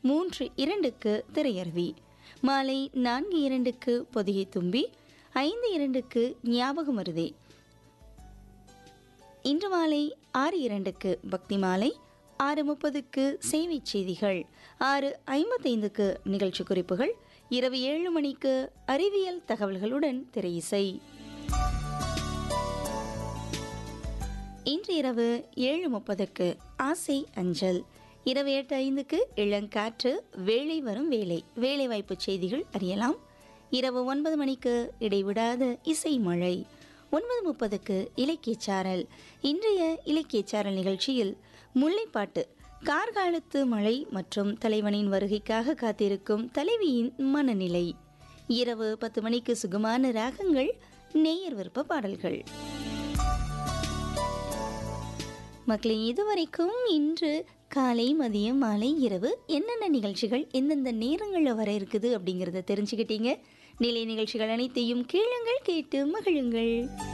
மூன்று இரண்டுக்கு திரையருவி மாலை நான்கு இரண்டுக்கு பொதிகை தும்பி ஐந்து இரண்டுக்கு ஞாபகம் வருதே இன்று மாலை ஆறு இரண்டுக்கு பக்தி மாலை ஆறு முப்பதுக்கு சேவை செய்திகள் ஆறு ஐம்பத்தைந்துக்கு நிகழ்ச்சி குறிப்புகள் இரவு ஏழு மணிக்கு அறிவியல் தகவல்களுடன் திரையிசை இன்று இரவு ஏழு முப்பதுக்கு ஆசை அஞ்சல் இரவு எட்டு ஐந்துக்கு இளங்காற்று வேலை வரும் வேலை வேலைவாய்ப்பு செய்திகள் அறியலாம் இரவு ஒன்பது மணிக்கு இடைவிடாத இசை மழை ஒன்பது முப்பதுக்கு இலக்கியச்சாரல் இன்றைய இலக்கியச்சாரல் நிகழ்ச்சியில் முல்லைப்பாட்டு கார்காலத்து மழை மற்றும் தலைவனின் வருகைக்காக காத்திருக்கும் தலைவியின் மனநிலை இரவு பத்து மணிக்கு சுகமான ராகங்கள் நேயர் விருப்ப பாடல்கள் மக்களே இதுவரைக்கும் இன்று காலை மதியம் மாலை இரவு என்னென்ன நிகழ்ச்சிகள் எந்தெந்த நேரங்களில் வர இருக்குது அப்படிங்கிறத தெரிஞ்சுக்கிட்டீங்க நிலை நிகழ்ச்சிகள் அனைத்தையும் கேளுங்கள் கேட்டு மகிழுங்கள்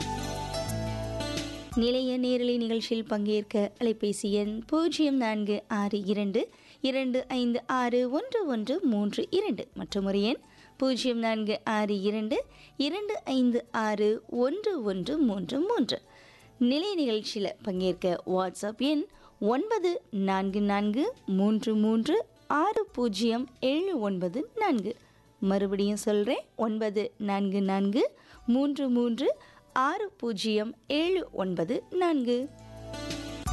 நிலைய நேரலை நிகழ்ச்சியில் பங்கேற்க அலைபேசி எண் பூஜ்ஜியம் நான்கு ஆறு இரண்டு இரண்டு ஐந்து ஆறு ஒன்று ஒன்று மூன்று இரண்டு மற்றும் ஒரு எண் பூஜ்ஜியம் நான்கு ஆறு இரண்டு இரண்டு ஐந்து ஆறு ஒன்று ஒன்று மூன்று மூன்று நிலை நிகழ்ச்சியில் பங்கேற்க வாட்ஸ்அப் எண் ஒன்பது நான்கு நான்கு மூன்று மூன்று ஆறு பூஜ்ஜியம் ஏழு ஒன்பது நான்கு மறுபடியும் சொல்கிறேன் ஒன்பது நான்கு நான்கு மூன்று மூன்று ஆறு பூஜ்ஜியம் ஏழு ஒன்பது நான்கு